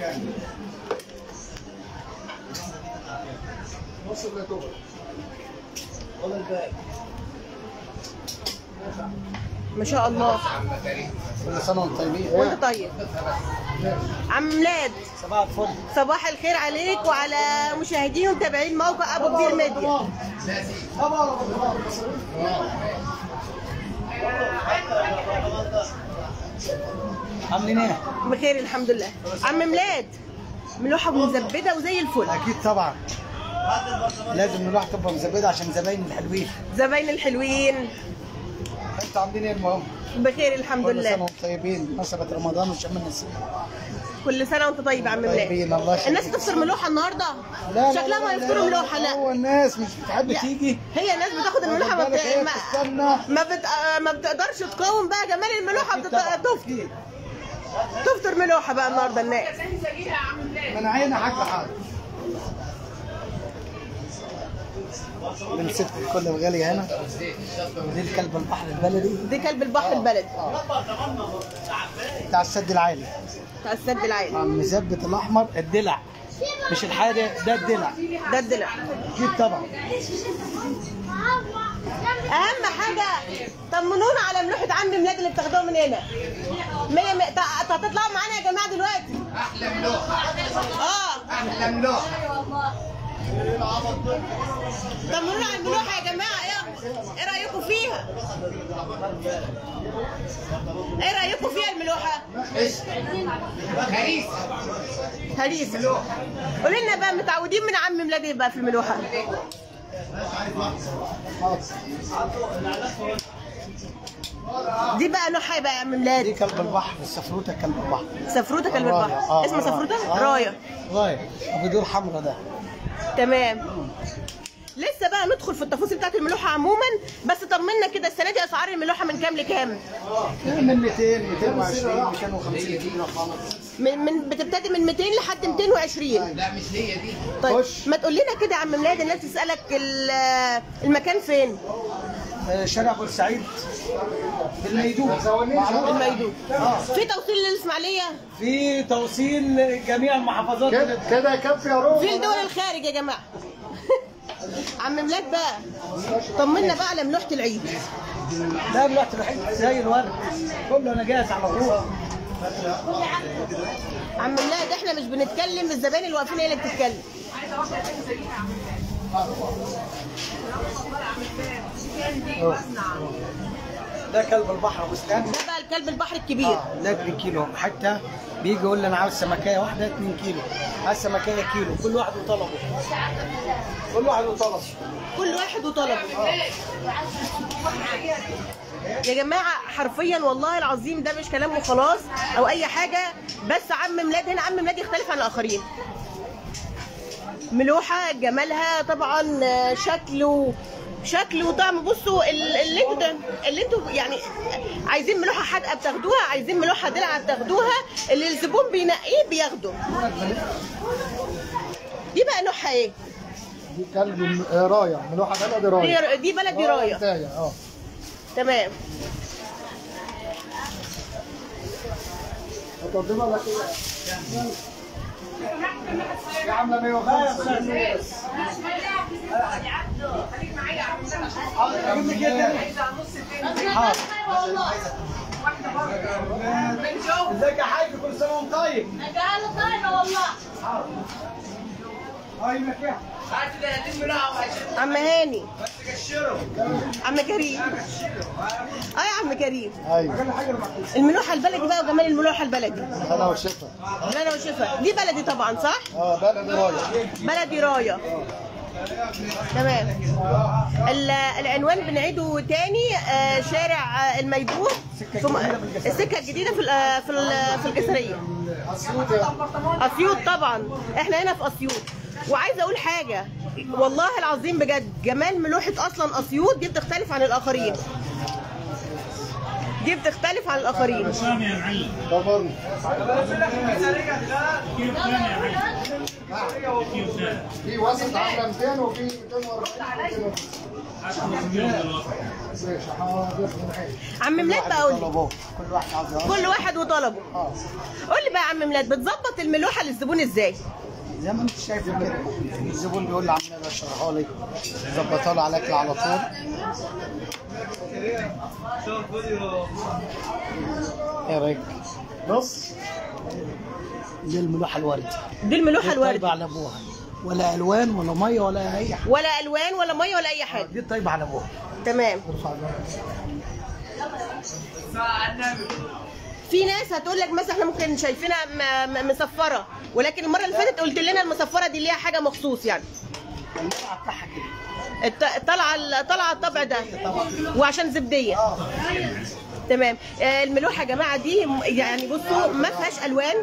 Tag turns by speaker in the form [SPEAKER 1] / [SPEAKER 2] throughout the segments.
[SPEAKER 1] ما شاء الله
[SPEAKER 2] كل سنه وانتم طيبين
[SPEAKER 1] وانت طيب عم ميلاد
[SPEAKER 2] صباح الفل
[SPEAKER 1] صباح الخير عليك وعلى مشاهدين ومتابعين موقع ابو كبير ميديا
[SPEAKER 2] عاملين ايه؟
[SPEAKER 1] بخير الحمد لله عم ميلاد ملوحه مزبده وزي الفل
[SPEAKER 2] اكيد طبعا لازم الواحد تبقى مزبده عشان زباين الحلوين
[SPEAKER 1] زباين الحلوين
[SPEAKER 2] انتوا عاملين ايه المهم؟
[SPEAKER 1] بخير الحمد
[SPEAKER 2] كل سنه
[SPEAKER 1] لله
[SPEAKER 2] وانتم طيبين بمناسبه رمضان وشم النسيم
[SPEAKER 1] كل سنه وانت طيب يا عم ميلاد
[SPEAKER 2] طيبين الله يخليك
[SPEAKER 1] الناس تفطر ملوحه النهارده شكلها ما يفطروا ملوحه لا
[SPEAKER 2] هو الناس مش بتحب
[SPEAKER 1] لا.
[SPEAKER 2] تيجي
[SPEAKER 1] هي الناس بتاخد الملوحه ما,
[SPEAKER 2] بالك
[SPEAKER 1] بت...
[SPEAKER 2] هي
[SPEAKER 1] ما...
[SPEAKER 2] بتستنى.
[SPEAKER 1] ما, بت... آه، ما بتقدرش تقاوم بقى جمال الملوحه بتت... تفطر تفطر ملوحه بقى النهارده الناس
[SPEAKER 2] من عين حاجه حاجه بنسيت الكل الغالي هنا ودي الكلب البحر البلدي
[SPEAKER 1] دي كلب البحر البلد
[SPEAKER 2] بتاع السد العالي
[SPEAKER 1] بتاع السد العالي
[SPEAKER 2] عم مثبت الاحمر الدلع مش الحادق ده الدلع
[SPEAKER 1] ده الدلع
[SPEAKER 2] اكيد طبعا
[SPEAKER 1] اهم حاجه طمنونا على ملوحه عم ميلاد اللي بتاخدوها من هنا مية مية تع- تع- تطلعوا معانا يا جماعه دلوقتي
[SPEAKER 3] احلى ملوحه
[SPEAKER 1] اه
[SPEAKER 3] احلى ملوحه
[SPEAKER 1] طمنونا على الملوحه يا جماعه ايه ايه رايكم فيها ايه رايكم فيها الملوحه
[SPEAKER 3] خريف
[SPEAKER 1] هريسه قولوا لنا بقى متعودين من عم ميلاد ايه بقى في الملوحه دي بقى نوعها إيه بقى يا عم
[SPEAKER 2] دي
[SPEAKER 1] ميلاد
[SPEAKER 2] كلب البحر السفروته كلب البحر
[SPEAKER 1] سفروته كلب
[SPEAKER 2] راية.
[SPEAKER 1] البحر
[SPEAKER 2] آه،
[SPEAKER 1] اسمها
[SPEAKER 2] راية.
[SPEAKER 1] سفروته
[SPEAKER 2] آه،
[SPEAKER 1] رايه
[SPEAKER 2] رايه ابو دور حمرا ده
[SPEAKER 1] تمام لسه بقى ندخل في التفاصيل بتاعت الملوحه عموما بس طمنا كده السنه دي اسعار الملوحه من كام لكام
[SPEAKER 2] من 200 220 250 كيلو خالص
[SPEAKER 1] من, من بتبتدي من 200 لحد 220
[SPEAKER 3] لا مش هي دي
[SPEAKER 1] طيب
[SPEAKER 2] خش.
[SPEAKER 1] ما تقول لنا كده يا عم ميلاد الناس تسالك ال- المكان فين
[SPEAKER 2] آه، شارع بورسعيد بالميدوب معروف.
[SPEAKER 1] الميدوب في توصيل للاسماعيليه
[SPEAKER 2] في توصيل جميع المحافظات
[SPEAKER 4] كده كده يكفي يا روح
[SPEAKER 1] في لدول الخارج يا جماعه عم ميلاد بقى طمنا بقى على ملوحه العيد
[SPEAKER 2] لا رحت الوحيد زي الورد كله انا جاهز على طول
[SPEAKER 1] عم ميلاد احنا مش بنتكلم الزبائن اللي واقفين هي اللي بتتكلم
[SPEAKER 2] ده كلب البحر بستان
[SPEAKER 1] ده بقى الكلب البحر الكبير
[SPEAKER 2] اه ده 2 كيلو حتى بيجي يقول لي انا عاوز سمكيه واحده 2 كيلو عايز سمكيه كيلو كل واحد وطلبه كل واحد وطلبه
[SPEAKER 1] كل واحد وطلبه يا جماعه حرفيا والله العظيم ده مش كلام وخلاص او اي حاجه بس عم ميلاد هنا عم ميلاد يختلف عن الاخرين ملوحه جمالها طبعا آه، شكله شكل وطعم بصوا ال- اللي انتوا اللي انتوا يعني عايزين ملوحه حادقه بتاخدوها عايزين ملوحه دلعه بتاخدوها اللي الزبون بينقيه بياخده دي بقى نوعها ايه؟
[SPEAKER 4] دي كلب م- آه، رايه ملوحه بلدي رايه
[SPEAKER 1] دي, دي بلدي رايه
[SPEAKER 4] بتاعي، اه
[SPEAKER 1] تمام
[SPEAKER 4] هتقدمها لك دي عامله 105
[SPEAKER 2] ازيك يا حاج كل سنه وانت طيب هاي مكان
[SPEAKER 1] عم هاني عم كريم اه يا عم كريم
[SPEAKER 4] ايوه
[SPEAKER 1] الملوحه البلدي بقى وجمال الملوحه البلدي
[SPEAKER 4] هلا وشفا
[SPEAKER 1] لا انا وشفا دي بلدي طبعا صح
[SPEAKER 4] اه بلدي رايه
[SPEAKER 1] بلدي رايه تمام ال- العنوان بنعيده تاني آه، شارع آه، الميدوب ثم السكه الجديده في ال- آه، في ال- في الجسريه
[SPEAKER 4] اسيوط يعني.
[SPEAKER 1] اسيوط طبعا احنا هنا في اسيوط وعايزه اقول حاجه والله العظيم بجد جمال ملوحه اصلا اسيوط دي بتختلف عن الاخرين دي بتختلف عن الاخرين
[SPEAKER 4] طبعا في وسط عامله 200 وفي 240 250 ماشي حاضر
[SPEAKER 1] عم ميلاد بقى قول لي
[SPEAKER 2] طلبوه كل واحد عاوز يقعد.
[SPEAKER 1] كل واحد وطلبه
[SPEAKER 2] اه
[SPEAKER 1] قول لي بقى يا عم ميلاد بتظبط الملوحه للزبون ازاي
[SPEAKER 2] زي ما انت شايف كده الزبون بيقول لي عم اشرحها لي ظبطها له على الاكل على طول ايه رايك؟ بص دي الملوحه الوردي
[SPEAKER 1] دي الملوحه
[SPEAKER 2] دي طيبه
[SPEAKER 1] الوردي
[SPEAKER 2] على ابوها ولا الوان ولا ميه ولا اي حاجه
[SPEAKER 1] ولا الوان ولا ميه ولا اي حاجه
[SPEAKER 2] دي طيبه على ابوها
[SPEAKER 1] تمام
[SPEAKER 2] ارفع ده.
[SPEAKER 1] في ناس هتقول لك مثلا احنا ممكن شايفينها م- م- مصفره ولكن المره اللي فاتت قلت لنا المصفره دي ليها حاجه مخصوص يعني
[SPEAKER 2] الملوحه بتاعها كده
[SPEAKER 1] الط- طالعه طالعه الطبع ده وعشان زبديه
[SPEAKER 2] اه
[SPEAKER 1] تمام آه، الملوحه يا جماعه دي م- يعني بصوا ما فيهاش الوان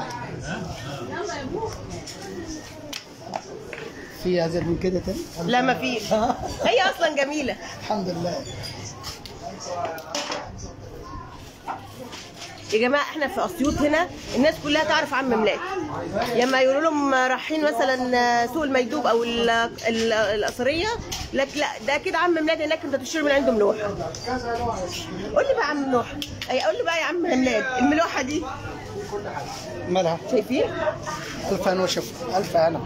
[SPEAKER 2] في ازيد من كده تاني
[SPEAKER 1] لا ما فيش هي اصلا جميله
[SPEAKER 2] الحمد لله
[SPEAKER 1] يا جماعه احنا في اسيوط هنا الناس كلها تعرف عم ملاك لما يقولوا لهم رايحين مثلا سوق الميدوب او ال- ال- القصريه لك لا ده كده عم ميلاد هناك انت تشتري من عنده ملوحه قول لي بقى يا عم ملوحه اي قول لي بقى يا عم ميلاد الملوحه دي
[SPEAKER 2] مالها
[SPEAKER 1] شايفين
[SPEAKER 2] الف انا وشوف الف انا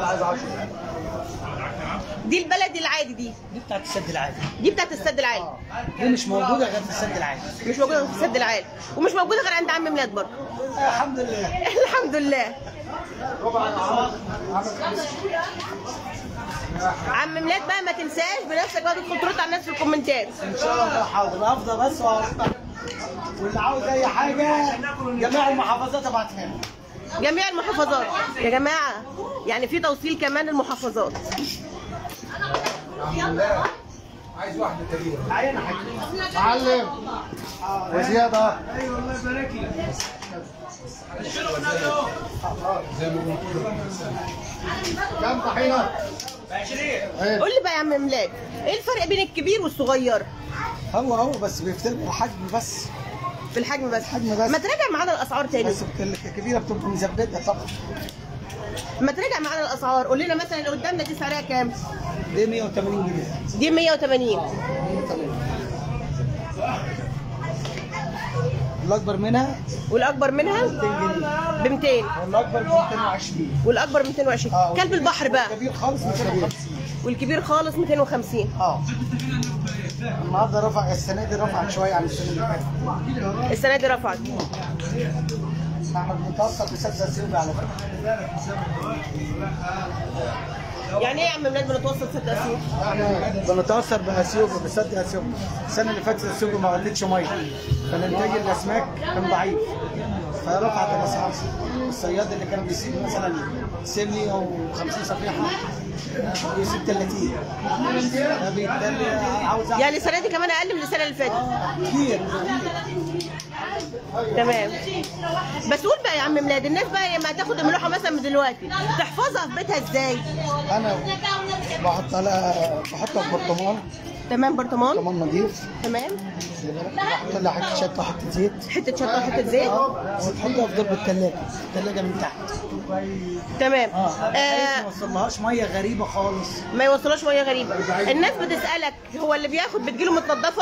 [SPEAKER 1] دي البلدي العادي دي
[SPEAKER 2] دي بتاعت السد العالي
[SPEAKER 1] دي بتاعت السد العالي
[SPEAKER 2] دي مش موجوده غير في السد العالي
[SPEAKER 1] مش موجوده في السد العالي ومش موجوده غير عند عم ميلاد برضه
[SPEAKER 2] الحمد لله
[SPEAKER 1] الحمد لله عم ميلاد بقى ما تنساش بنفسك بقى تدخل ترد على الناس في الكومنتات
[SPEAKER 2] ان شاء الله حاضر افضل بس وأرفع. واللي عاوز اي حاجه جميع المحافظات ابعتها له
[SPEAKER 1] جميع المحافظات يا جماعه يعني في توصيل كمان المحافظات
[SPEAKER 2] عينه حاجه
[SPEAKER 4] معلم وزياده كم طحينه؟ ايه
[SPEAKER 1] قول لي بقى يا عم ميلاد ايه الفرق بين الكبير والصغير
[SPEAKER 2] هو هو بس بيفترقوا حجم بس
[SPEAKER 1] في الحجم بس
[SPEAKER 2] حجم بس.
[SPEAKER 1] ما تراجع معانا الاسعار تاني
[SPEAKER 2] بس الكبيره بتبقى مزبده طبعا
[SPEAKER 1] ما تراجع معانا الاسعار قول لنا مثلا اللي قدامنا دي سعرها كام
[SPEAKER 2] دي 180 جنيه
[SPEAKER 1] دي 180
[SPEAKER 2] الاكبر منها
[SPEAKER 1] والاكبر منها
[SPEAKER 2] 200 جنيه
[SPEAKER 1] ب 200
[SPEAKER 2] والاكبر ب 220
[SPEAKER 1] والاكبر 220
[SPEAKER 2] اه
[SPEAKER 1] كلب البحر بقى
[SPEAKER 2] الكبير خالص 250
[SPEAKER 1] والكبير خالص 250
[SPEAKER 2] اه النهارده رفع السنه دي رفع شويه عن السنه اللي فاتت
[SPEAKER 1] السنه دي رفعت
[SPEAKER 2] احنا بنتاثر بسد سيوبي على فكره
[SPEAKER 1] يعني ايه يا عم ميلاد بنتوسط ست اسيوط
[SPEAKER 2] احنا بنتاثر باثيوبيا بسد اثيوبيا السنه اللي فاتت اثيوبيا ما غطتش ميه فالانتاج الاسماك كان ضعيف فرفعت الاسعار الصياد اللي كان بيسيب مثلا سني او 50 صفيحه يسيب 30 فبالتالي عاوز أعمل
[SPEAKER 1] يعني السنه دي كمان اقل من السنه اللي فاتت
[SPEAKER 2] كتير
[SPEAKER 1] تمام بس قول بقى يا عم ميلاد الناس بقى لما تاخد الملوحه مثلا من دلوقتي تحفظها في بيتها ازاي
[SPEAKER 2] انا بحط لها بحطها في برطمان
[SPEAKER 1] تمام برطمان
[SPEAKER 2] برطمان نظيف
[SPEAKER 1] تمام
[SPEAKER 2] بحط لها حته شطه حته زيت
[SPEAKER 1] حته شطه وحته زيت
[SPEAKER 2] وتحطها في درب الثلاجه الثلاجه من تحت
[SPEAKER 1] تمام
[SPEAKER 2] اه بحيث
[SPEAKER 1] آه
[SPEAKER 2] ما وصلهاش ميه غريبه خالص
[SPEAKER 1] ما يوصلوش ميه غريبه الناس بتسالك هو اللي بياخد بتجيله متنضفه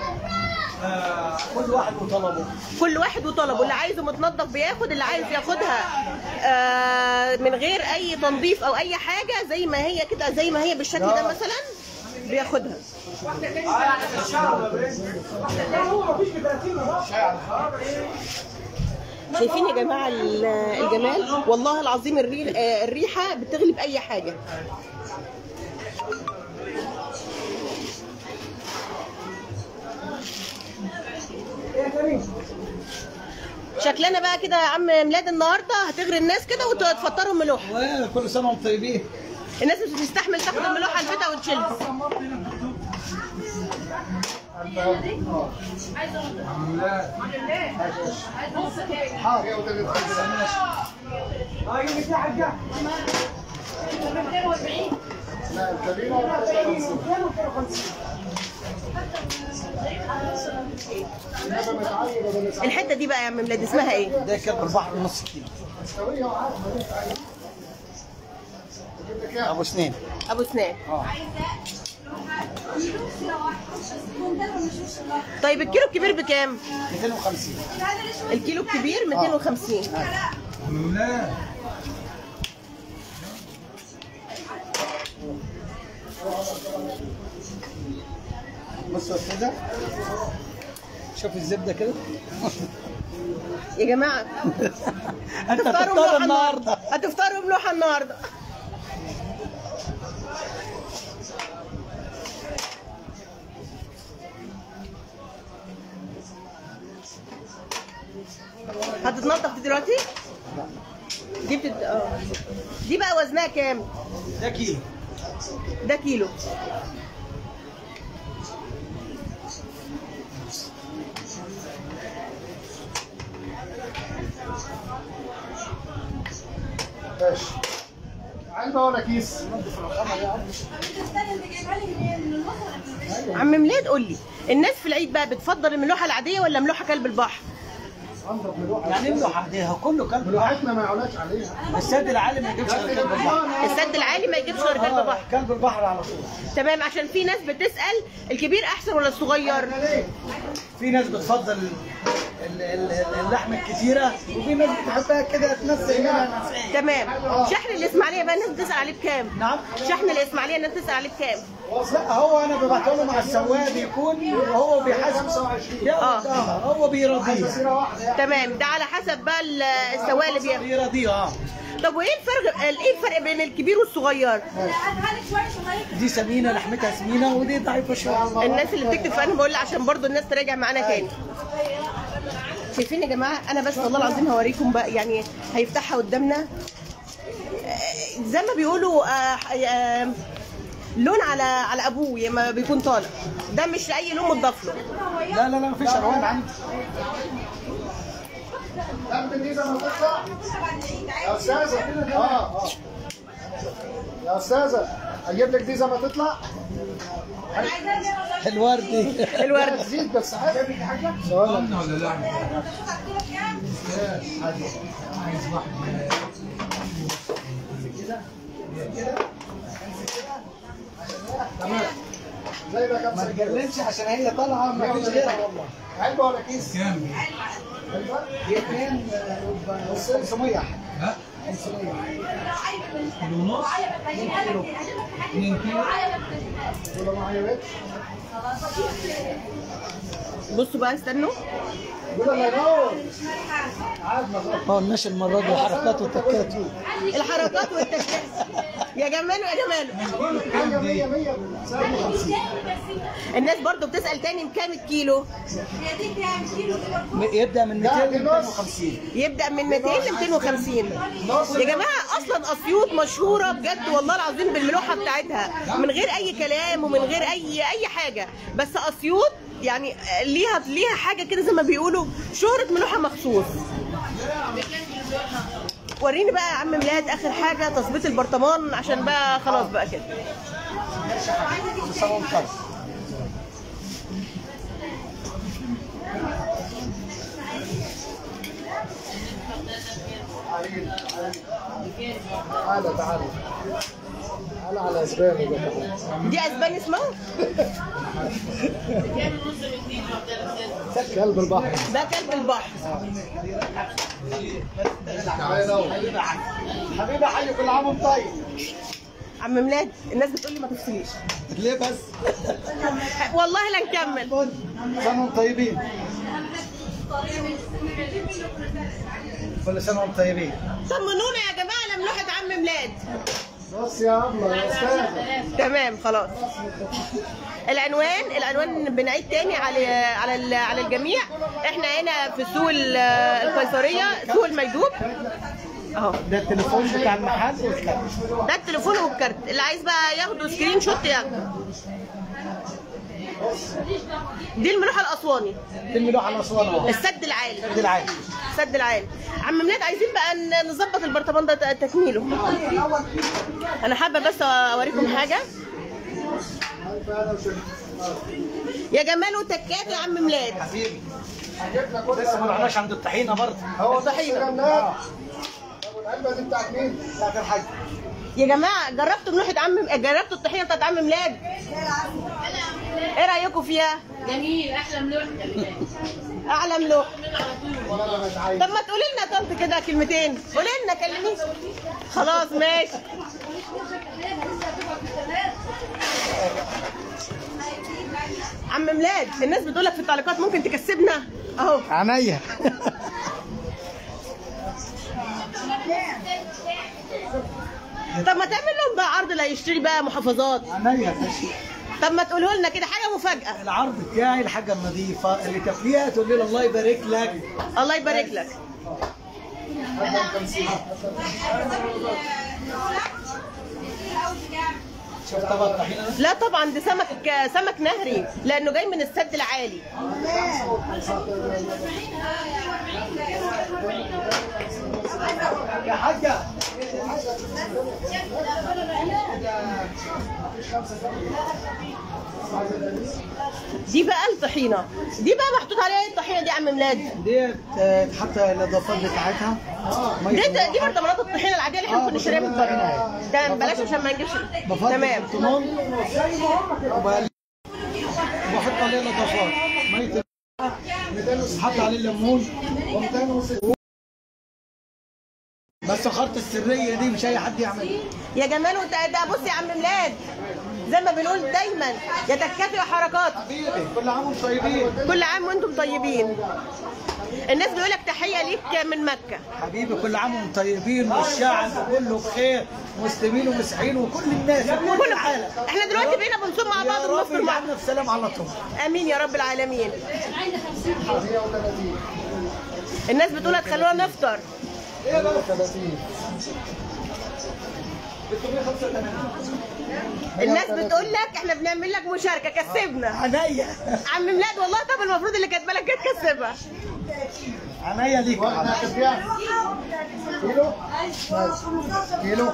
[SPEAKER 2] كل واحد وطلبه
[SPEAKER 1] كل واحد وطلبه اللي عايزه متنضف بياخد اللي عايز ياخدها آه من غير اي تنظيف او اي حاجه زي ما هي كده زي ما هي بالشكل ده مثلا بياخدها شايفين يا جماعه ال- الجمال والله العظيم الريح آه، الريحه بتغلب اي حاجه شكلنا بقى كده يا عم ميلاد النهارده هتغري الناس كده وتفطرهم ملوحه
[SPEAKER 2] وكل سنه وانتم طيبين
[SPEAKER 1] الناس مش بتستحمل تاخد الملوحه البيتا وتشيلها
[SPEAKER 4] لا الكبيره 250 انما متعلي بدل الاسعار
[SPEAKER 1] الحته دي بقى يا عم ميلاد اسمها ايه
[SPEAKER 2] ده كلب البحر نص كيلو
[SPEAKER 4] مستويه وعارفه اجيب لك ايه
[SPEAKER 2] ابو سنين
[SPEAKER 1] ابو سنان
[SPEAKER 2] اه
[SPEAKER 1] طيب الكيلو الكبير بكام
[SPEAKER 2] 250
[SPEAKER 1] الكيلو الكبير 250
[SPEAKER 2] بص يا استاذه شوف الزبده كده
[SPEAKER 1] يا جماعه
[SPEAKER 2] انت
[SPEAKER 1] هتفطروا
[SPEAKER 2] هتفطر
[SPEAKER 1] ملوحه
[SPEAKER 2] النهارده
[SPEAKER 1] هتفطروا ملوحه النهارده هتتنضف دي دلوقتي؟ دي بتت... اه دي بقى وزنها كام؟
[SPEAKER 2] ده كيلو
[SPEAKER 1] ده كيلو
[SPEAKER 4] ماشي علبه ولا كيس؟
[SPEAKER 1] عم ميلاد قول لي الناس في العيد بقى بتفضل الملوحه العاديه ولا ملوحه كلب البحر؟
[SPEAKER 4] انضف ملوحه
[SPEAKER 2] يعني املح عليها كله كلب
[SPEAKER 4] ملوحتنا ما يعلاش عليها
[SPEAKER 2] السد العالي ما يجيبش غير كلب البحر
[SPEAKER 1] السد العالي ما يجيبش غير كلب
[SPEAKER 2] آه،
[SPEAKER 1] بحر
[SPEAKER 2] كلب البحر على طول
[SPEAKER 1] تمام عشان في ناس بتسال الكبير احسن ولا الصغير؟
[SPEAKER 2] في ناس بتفضل ال- ال- ال- اللحمه الكتيره وفي ناس بتحبها كده تنزل منها
[SPEAKER 1] تمام شحن الاسماعيليه بقى الناس بتسال عليه بكام؟
[SPEAKER 2] نعم
[SPEAKER 1] شحن الاسماعيليه الناس بتسال عليه بكام؟
[SPEAKER 2] لا هو انا ببعته له مع السواق بيكون وهو بيحاسب ياخد اه هو بيرضيه
[SPEAKER 1] تمام ده على حسب بقى ال- السواق اللي بياخد
[SPEAKER 2] بيرضيه اه
[SPEAKER 1] طب وايه الفرق ايه الفرق بين الكبير والصغير؟
[SPEAKER 2] دي سمينه لحمتها سمينه ودي ضعيفه شويه
[SPEAKER 1] الناس اللي بتكتب فانا بقول عشان برضو الناس تراجع معانا تاني شايفين يا جماعه انا بس والله العظيم هوريكم بقى يعني هيفتحها قدامنا آه، زي ما بيقولوا آه، آه، لون على على ابوه لما بيكون طالع ده مش اي لون متضاف له
[SPEAKER 2] لا لا لا مفيش الوان عندي
[SPEAKER 4] لم دي زي ما تطلع يا استاذه اه اه يا استاذه اجيب لك دي زي ما تطلع
[SPEAKER 2] الوردي
[SPEAKER 1] الورد
[SPEAKER 4] زيد بس عادي ثواني تمام زي ده كام
[SPEAKER 2] ما
[SPEAKER 4] سنة
[SPEAKER 2] تجلنش عشان هي طالعه ما فيش غيرها
[SPEAKER 4] والله علبه ولا كيس؟ كام؟ علبه؟
[SPEAKER 2] دي اثنين 500
[SPEAKER 5] ها؟
[SPEAKER 2] 500
[SPEAKER 5] كيلو ونص؟ اتنين كيلو؟
[SPEAKER 4] ولا معايا بيت؟
[SPEAKER 1] بصوا بقى استنوا
[SPEAKER 4] قول الله ينور عاد ما غلط.
[SPEAKER 2] ما قلناش المره دي حركات وتكات
[SPEAKER 1] الحركات والتشكيل يا جماله يا جماله
[SPEAKER 4] مية مية مية سبعة وخمسين.
[SPEAKER 1] الناس برضو بتسال تاني بكام الكيلو
[SPEAKER 2] يبدا من 200 ل 250
[SPEAKER 1] يبدا من 200 ل 250 يا جماعه اصلا اسيوط مشهوره بجد والله العظيم بالملوحه بتاعتها من غير اي كلام ومن غير اي اي حاجه بس اسيوط يعني ليها ليها حاجه كده زي ما بيقولوا شهره ملوحه مخصوص وريني بقى يا عم ميلاد اخر حاجه تظبيط البرطمان عشان بقى خلاص بقى كده
[SPEAKER 2] بصالون طرف
[SPEAKER 4] تعالى تعالى تعالى على اسباني ده تعالى.
[SPEAKER 1] دي اسبان اسمها
[SPEAKER 4] كلب البحر
[SPEAKER 1] ده كلب البحر
[SPEAKER 2] حبيبي حي كل عام وانت طيب
[SPEAKER 1] عم ميلاد الناس بتقول لي ما تفصليش
[SPEAKER 2] ليه بس؟
[SPEAKER 1] والله لا نكمل
[SPEAKER 2] سنة وانتم طيبين كل سنة وانتم طيبين
[SPEAKER 1] طمنونا يا جماعه على ملوحه عم ميلاد
[SPEAKER 4] بص يا ابله يا استاذه
[SPEAKER 1] تمام خلاص العنوان العنوان بنعيد تاني على على ال- على الجميع احنا هنا في سوق ال- القيصريه سوق الميدوب اهو
[SPEAKER 2] ده التليفون بتاع المحل والكلام
[SPEAKER 1] ده التليفون والكارت اللي عايز بقى ياخدوا سكرين شوت ياخده دي الملوحه الاسواني
[SPEAKER 2] دي الملوحة الأسوان اهو
[SPEAKER 1] السد العالي
[SPEAKER 2] دي العادي
[SPEAKER 1] السد العالي عم ميلاد عايزين بقى ن- نظبط البرطمان ده ت- تكميله انا حابه بس اوريكم حاجه
[SPEAKER 4] انا وشوف
[SPEAKER 1] يا جمال وتكات يا عم ميلاد
[SPEAKER 2] حبيبي
[SPEAKER 4] هجيب لك واحدة.
[SPEAKER 2] لسه ما رحناش عند الطحينة برضه
[SPEAKER 4] هو طحينة طب والعلبة دي بتاعت مين؟
[SPEAKER 2] بتاعت الحاج
[SPEAKER 1] يا جماعه جربتوا ملوحه عم جربتوا الطحينه بتاعت عم ميلاد ايه رايكم فيها
[SPEAKER 6] جميل احلى ملوحه
[SPEAKER 1] اعلى ملوحه طب ما تقولي لنا يا طنط كده كلمتين قولي لنا كلميني خلاص ماشي عم ميلاد الناس بتقول لك في التعليقات ممكن تكسبنا اهو
[SPEAKER 2] عينيا
[SPEAKER 1] طب ما تعمل لهم بقى عرض اللي هيشتري بقى محافظات
[SPEAKER 2] عينيا ماشي
[SPEAKER 1] طب ما تقوله لنا كده حاجه مفاجاه
[SPEAKER 2] العرض بتاعي الحاجه النظيفه اللي تاكليها تقول لي الله يبارك لك
[SPEAKER 1] الله يبارك لك
[SPEAKER 2] شوف طبق الطحينه
[SPEAKER 1] لا طبعا ده سمك سمك نهري لانه جاي من السد العالي
[SPEAKER 2] يا حاجه
[SPEAKER 1] دي بقى الطحينه دي بقى محطوط عليها ايه الطحينه دي يا عم ميلاد
[SPEAKER 2] ديت آه، تحط الاضافات بتاعتها
[SPEAKER 1] دي
[SPEAKER 2] ميه
[SPEAKER 1] دي برطمانات الطحينه العاديه اللي احنا ممكن نشتريها من الطريق تمام بلاش عشان ما نجيبش
[SPEAKER 2] بفضل
[SPEAKER 1] تمام
[SPEAKER 2] الطمان وبقلب- وبحط عليه الاضافات ميه بحط عليه الليمون بس الخلطه السريه دي مش اي حد يعملها
[SPEAKER 1] يا جمال وانت ده بص يا عم ميلاد زي ما بنقول دايما يا تكات يا حركات
[SPEAKER 2] حبيبي كل عام وانتم طيبين
[SPEAKER 1] كل عام وانتم طيبين الناس بيقول لك تحيه ليك من مكه
[SPEAKER 2] حبيبي كل عام وانتم طيبين والشعب كله بخير مسلمين ومسيحيين وكل الناس وكل
[SPEAKER 1] كل
[SPEAKER 2] العالم
[SPEAKER 1] احنا دلوقتي بقينا بنصوم مع بعض
[SPEAKER 2] يا رب
[SPEAKER 1] ونفطر مع بعض
[SPEAKER 2] يجعلنا في سلام على طول
[SPEAKER 1] امين يا رب العالمين الناس بتقول هتخلونا نفطر الناس بتقول لك احنا بنعمل لك مشاركه كسبنا
[SPEAKER 2] عينيا
[SPEAKER 1] عم ميلاد والله طب المفروض اللي كاتبه لك كانت تكسبها
[SPEAKER 2] عينيا ليك يا
[SPEAKER 4] واحنا
[SPEAKER 2] حبيبي.
[SPEAKER 4] كام؟ كيلو؟ كيلو؟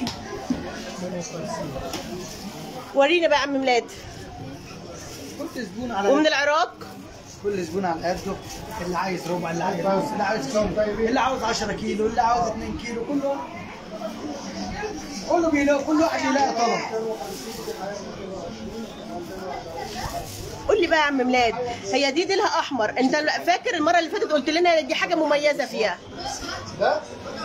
[SPEAKER 1] ورينا بقى يا عم ميلاد
[SPEAKER 2] كل زبون على
[SPEAKER 1] ومن العراق
[SPEAKER 2] كل زبون على قده اللي عايز ربع اللي عايز نص اللي عايز كيلو اللي عاوز 10 كيلو اللي عاوز 2 كيلو كله كله بيلاقي كل واحد يلاقي طلب
[SPEAKER 1] قول لي بقى يا عم ميلاد هي دي ديلها احمر انت فاكر المره اللي فاتت قلت لنا دي حاجه مميزه فيها
[SPEAKER 4] ده؟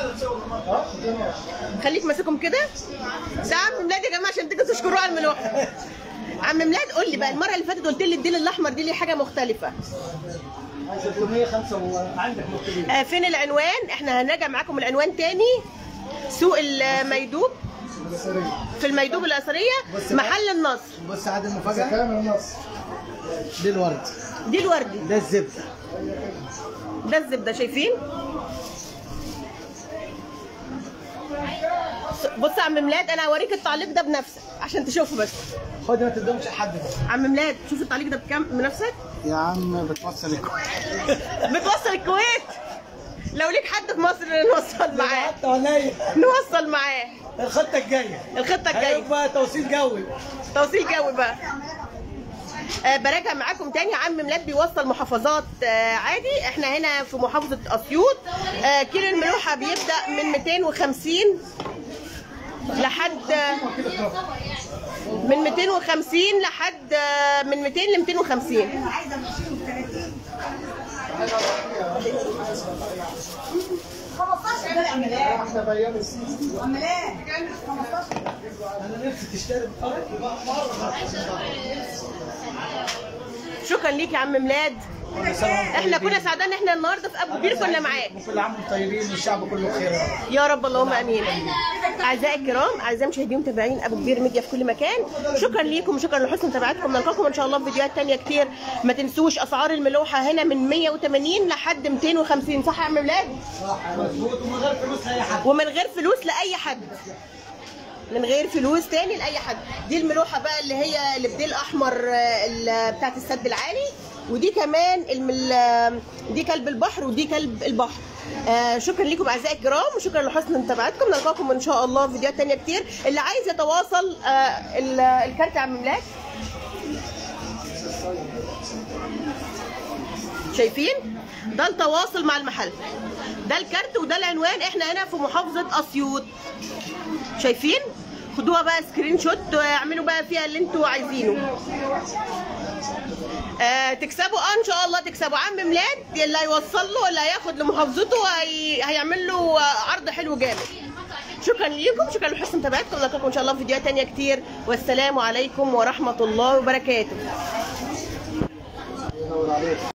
[SPEAKER 1] خليك ماسكهم كده ده عم ميلاد يا جماعه عشان تيجوا تشكروه على الملوحه عم ميلاد قول لي بقى المره اللي فاتت قلت لي الديل الاحمر دي ليه حاجه مختلفه
[SPEAKER 2] 305 وعندك مكتوبين
[SPEAKER 1] آه فين العنوان احنا هنراجع معاكم العنوان تاني سوق الميدوب في الميدوب الاثريه محل النصر
[SPEAKER 2] بص عاد المفاجأة
[SPEAKER 4] كام النص؟
[SPEAKER 2] دي الورد
[SPEAKER 1] دي الوردي
[SPEAKER 2] ده الزبدة
[SPEAKER 1] ده الزبده شايفين بص يا عم ميلاد انا هوريك التعليق ده بنفسك عشان تشوفه بس
[SPEAKER 2] خد ما تدومش لحد ده
[SPEAKER 1] عم ميلاد شوف التعليق ده بكام بنفسك
[SPEAKER 2] يا عم بتوصل الكويت
[SPEAKER 1] بتوصل الكويت لو ليك حد في مصر نوصل معاه
[SPEAKER 2] حتى ولا إيه؟
[SPEAKER 1] نوصل معاه
[SPEAKER 2] الخطة الجاية
[SPEAKER 1] الخطه الجايه
[SPEAKER 2] هيبقى توصيل جوي
[SPEAKER 1] توصيل جوي بقى آه براجع معاكم تاني عم ميلاد بيوصل محافظات آه عادي احنا هنا في محافظة اسيوط آه كيلو الملوحة بيبدأ من 250 لحد من 250 لحد آه، من 200 ل 250
[SPEAKER 4] احنا في ايام السيسي
[SPEAKER 2] أنا نفسي تشتري
[SPEAKER 1] شكرا ليك يا عم ميلاد احنا كنا سعداء ان احنا النهارده في ابو كبير كنا معاك
[SPEAKER 2] وكل عام وانتم طيبين والشعب كله خير يا رب
[SPEAKER 1] يا رب اللهم امين اعزائي الكرام اعزائي مشاهدين ومتابعين ابو كبير ميديا في كل مكان شكرا ليكم وشكرا لحسن متابعتكم نلقاكم ان شاء الله في فيديوهات تانية كتير ما تنسوش اسعار الملوحه هنا من 180 لحد 250 صح يا عم ميلاد
[SPEAKER 2] صح مظبوط ومن غير فلوس لاي حد
[SPEAKER 1] ومن غير فلوس لاي حد من غير فلوس تاني لاي حد دي الملوحه بقى اللي هي اللي بديل احمر آه، ال- بتاعت السد العالي ودي كمان المل... دي كلب البحر ودي كلب البحر آه شكرا لكم اعزائي الكرام وشكرا لحسن متابعتكم نلقاكم ان شاء الله في فيديوهات تانية كتير اللي عايز يتواصل آه ال- الكارت يا عم ملاك شايفين ده التواصل مع المحل ده الكارت وده العنوان احنا هنا في محافظة اسيوط شايفين خدوها بقى سكرين شوت واعملوا بقى فيها اللي انتوا عايزينه آه تكسبوا اه ان شاء الله تكسبوا عم ميلاد اللي هيوصل له اللي هياخد لمحافظته هي... هيعمل له آه، عرض حلو جامد شكرا ليكم شكرا لحسن متابعتكم نلقاكم ان شاء الله في فيديوهات تانية كتير والسلام عليكم ورحمه الله وبركاته
[SPEAKER 4] ينور عليك